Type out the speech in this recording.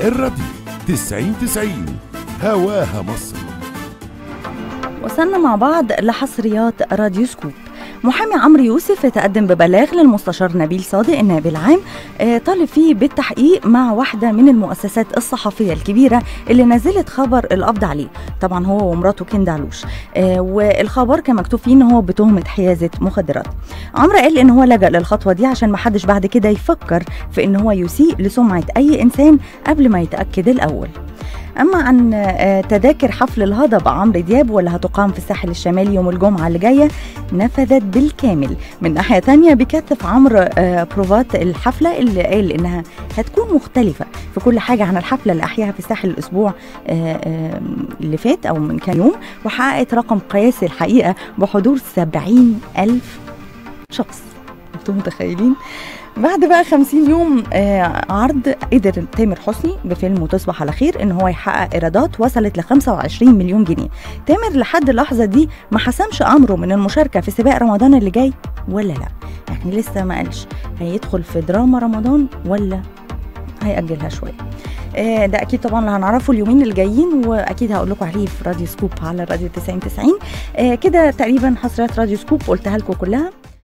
الراديو 90 90 هواها مصر وصلنا مع بعض لحصريات راديو سكوب محامي عمرو يوسف تقدم ببلاغ للمستشار نبيل صادق النائب العام آه، طالب فيه بالتحقيق مع واحدة من المؤسسات الصحفية الكبيرة اللي نزلت خبر القبض عليه طبعا هو ومراته كند علوش آه، والخبر كان مكتوب فيه ان هو بتهمة حيازة مخدرات عمرو قال ان هو لجأ للخطوة دي عشان ما حدش بعد كده يفكر في ان هو يسيء لسمعة اي انسان قبل ما يتأكد الاول اما عن آه، تذاكر حفل الهضبه عمرو دياب واللي هتقام في الساحل الشمالي يوم الجمعه اللي جايه نفذت بالكامل من ناحيه تانية بيكثف عمرو آه، بروفات الحفله اللي قال انها هتكون مختلفه في كل حاجه عن الحفله اللي احياها في الساحل الاسبوع آه، آه، اللي فات او من كام يوم وحققت رقم قياسي الحقيقه بحضور 70 الف شخص انتم متخيلين بعد بقى 50 يوم آه عرض قدر تامر حسني بفيلم وتصبح على خير ان هو يحقق ايرادات وصلت ل 25 مليون جنيه تامر لحد اللحظه دي ما حسمش امره من المشاركه في سباق رمضان اللي جاي ولا لا يعني لسه ما قالش هيدخل في دراما رمضان ولا هيأجلها شويه آه، ده اكيد طبعا اللي هنعرفه اليومين اللي جايين واكيد هقول لكم عليه في راديو سكوب على راديو 90 90 آه، كده تقريبا حصريات راديو سكوب قلتها لكم كلها